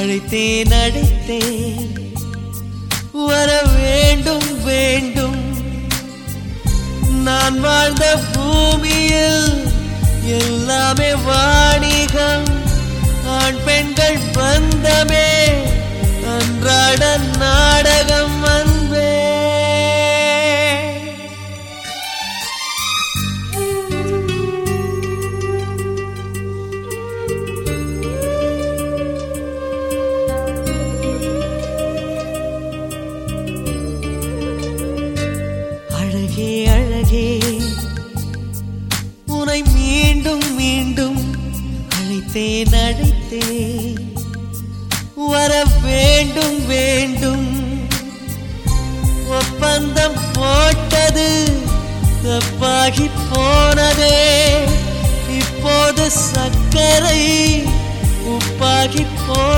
அழைத்தேன் அழைத்தேன் வர வேண்டும் வேண்டும் நான் வாழ்ந்த பூமியில் எல்லாமே வாணிகம் ஆண் பெண்கள் பந்தமே அன்றாட நாடகம் அன்பே அழகே அழகே உனை மீண்டும் மீண்டும் அழைத்தேன் அழைத்தேன் வர வேண்டும் வேண்டும் ஒப்பந்தம் போட்டது தப்பாகி போனதே இப்போது சர்க்கரை உப்பாகி போ